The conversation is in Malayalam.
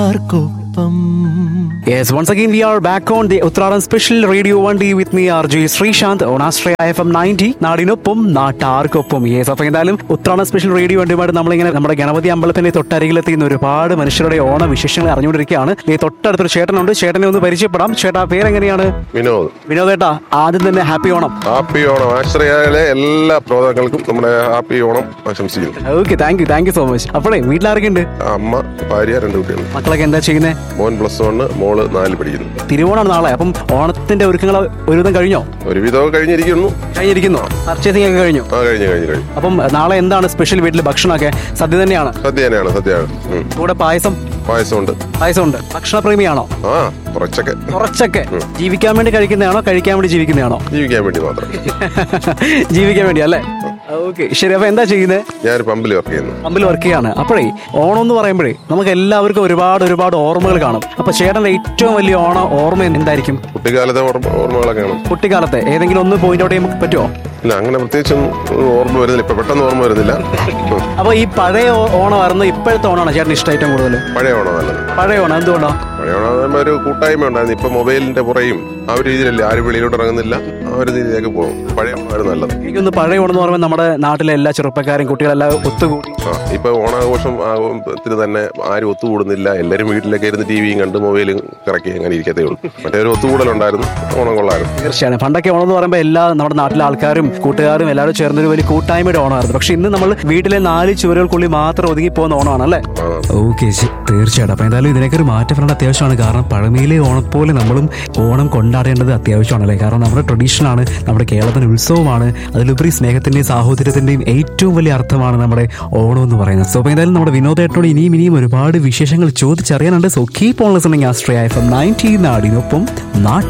ആർക്കൊപ്പം Yes, once again we are back on the Uttaradan Special Radio 1D with me RJ Srishant on Astraya FM 90 നാടിനൊപ്പം നാട്ടാർക്കൊപ്പം യെസ് അപ്പൊ എന്തായാലും ഉത്രാടം സ്പെഷ്യൽ റേഡിയോ വണ്ടിയുമായിട്ട് നമ്മളിങ്ങനെ നമ്മുടെ ഗണപതി അമ്പലത്തിന്റെ തൊട്ടരികിലെത്തിയുന്ന ഒരുപാട് മനുഷ്യരുടെ ഓണ വിശേഷങ്ങൾ അറിഞ്ഞുകൊണ്ടിരിക്കുകയാണ് ഈ തൊട്ടടുത്തൊരു ചേട്ടനുണ്ട് ചേട്ടനെ ഒന്ന് പരിചയപ്പെടാം ചേട്ടാ പേരെങ്ങനെയാണ് വിനോദ് വിനോദേട്ടാ ആദ്യം തന്നെ ഹാപ്പി ഓണം ഹാപ്പി ഓണം ആശ്രയയിലെ എല്ലാ പ്രോഗ്രാമുകൾക്കും നമ്മുടെ ഹാപ്പി ഓണം ആശംസിക്കുന്നു okay thank you thank you so much അപ്പോഴേ വീട്ടിലാരൊക്കെ ഉണ്ട് അമ്മ ഭാര്യ രണ്ട് കുട്ടികൾ മക്കളൊക്കെ എന്താ ചെയ്യുന്നത് മോൻ പ്ലസ് വണ് മോള് നാല് പഠിക്കുന്നു തിരുവോണമാണ് നാളെ അപ്പം ഓണത്തിന്റെ ഒരുക്കങ്ങൾ ഒരുവിധം കഴിഞ്ഞോ ഒരുവിധമൊക്കെ കഴിഞ്ഞിരിക്കുന്നു കഴിഞ്ഞിരിക്കുന്നു പർച്ചേസിംഗ് ഒക്കെ കഴിഞ്ഞു ആ കഴിഞ്ഞു കഴിഞ്ഞു കഴിഞ്ഞു അപ്പം നാളെ എന്താണ് സ്പെഷ്യൽ വീട്ടിൽ ഭക്ഷണമൊക്കെ സദ്യ തന്നെയാണ് സദ്യ തന്നെയാണ് സദ്യയാണ് ഉം. കൂടെ പായസം പായസമുണ്ട് പായസമുണ്ട് ഭക്ഷണപ്രേമിയാണോ ആ കുറച്ചൊക്കെ കുറച്ചൊക്കെ ജീവിക്കാൻ വേണ്ടി കഴിക്കുന്നതാണോ കഴിക്കാൻ വേണ്ടി ജീവിക്കുന്നതാണോ ജീവിക്കാൻ വേണ്ടി മാത്രം ജീവിക്കാൻ വേണ്ടി അല്ലേ ഓക്കെ ശരി അപ്പൊ എന്താ ചെയ്യുന്നത് ഞാൻ പമ്പിൽ വർക്ക് ചെയ്യുന്നു പമ്പിൽ വർക്ക് ചെയ്യാണ് അപ്പോഴേ ഓണം എന്ന് പറയുമ്പോഴേ നമുക്ക് എല്ലാവർക്കും ഒരുപാട് ഒരുപാട് ഓർമ്മകൾ കാണും അപ്പൊ ചേട്ടന്റെ ഏറ്റവും വലിയ ഓണ ഓർമ്മ എന്തായിരിക്കും കുട്ടിക്കാലത്തെ ഓർമ്മ ഓർമ്മകളൊക്കെ കാണും കുട്ടിക്കാലത്തെ ഏതെങ്കിലും ഒന്ന് പോയിന്റ് ഔട്ട് ചെയ്യാൻ പറ്റുമോ ഇല്ല അങ്ങനെ പ്രത്യേകിച്ചൊന്നും ഓർമ്മ വരുന്നില്ല ഇപ്പൊ പെട്ടെന്ന് ഓർമ്മ വരുന്നില്ല ഉം. അപ്പൊ ഈ പഴയ ഓ- ഓണമായിരുന്നു ഇപ്പോഴത്തെ ഓണമാണോ ചേട്ടന് ഇഷ്ടം ഏറ്റവും കൂടുതൽ പഴയ ഓണം നല്ലത് പഴയ ഓണം എന്തുകൊണ്ടോ പഴയ ഓണം എന്ന് പറയുമ്പോ ഒരു കൂട്ടായ്മ ഉണ്ടായിരുന്നു ഇപ്പൊ മൊബൈലിന്റെ പുറയും ആ ഒരു രീതിയിലല്ലേ ആരും വെളിയിലോട്ട് ഇറങ്ങുന്നില്ല ആ ഒരു രീതിയിലേക്ക് പോകും പഴയ ഓണമായിരുന്നു നല്ലത് എനിക്കൊന്ന് പഴയ ഓണം എന്ന് പറയുമ്പോൾ നമ്മുടെ നാട്ടിലെ എല്ലാ ചെറുപ്പക്കാരും കുട്ടികളെല്ലാം ഒത്തുകൂടി ആ ഇപ്പൊ ഓണാഘോഷം ആഘോഷത്തിന് തന്നെ ആരും ഒത്തുകൂടുന്നില്ല എല്ലാവരും വീട്ടിലൊക്കെ ഇരുന്ന് ടി വിയും കണ്ട് മൊബൈലും കറക്കി അങ്ങനെ ഇരിക്കത്തേ ഉള്ളൂ മറ്റേ ഒരു ഒത്തുകൂടലുണ്ടായിരുന്നു ഓണം കൊള്ളായിരുന്നു തീർച്ചയായും പണ്ടൊക്കെ ഓണം എന്ന് പറയുമ്പോൾ എല്ലാ നമ്മുടെ നാട്ടിലെ ആൾക്കാരും കൂട്ടുകാരും എല്ലാവരും ചേർന്നൊരു വലിയ കൂട്ടായ്മയുടെ ഓണമായിരുന്നു പക്ഷെ ഇന്ന് നമ്മൾ വീട്ടിലെ നാല് ചുവരുകൾക്കുള്ളിൽ മാത്രം ഒതുങ്ങി പോകുന്ന ഓണമാണ് അല്ലേ ആ. ഓക്കെ തീർച്ചയായിട്ടും അപ്പൊ എന്തായാലും ഇതിനൊക്കെ ഒരു മാറ്റം വരേണ്ട അത്യാവശ്യമാണ് കാരണം പഴമയിലെ ഓണപ്പോലെ നമ്മളും ഓണം കൊണ്ടാടേണ്ടത് അത്യാവശ്യമാണല്ലേ കാരണം നമ്മുടെ ട്രഡീഷൻ ആണ് നമ്മുടെ കേരളത്തിന്റെ ഉത്സവമാണ് അതിലുപരി സ്നേഹത്തിന്റെയും സാഹോദര്യത്തിന്റെയും ഏറ്റവും വലിയ അർത്ഥമാണ് നമ്മുടെ ഓണം എന്ന് പറയുന്നത് സോ അപ്പൊ എന്തായാലും നമ്മുടെ വിനോദേട്ടനോട് ഇനിയും ഇനിയും ഒരുപാട് വിശേഷങ്ങൾ ചോദിച്ചറിയാനുണ്ട് so keep on listening Ashraya F M nineteen നാടിനൊപ്പം നാട്ട്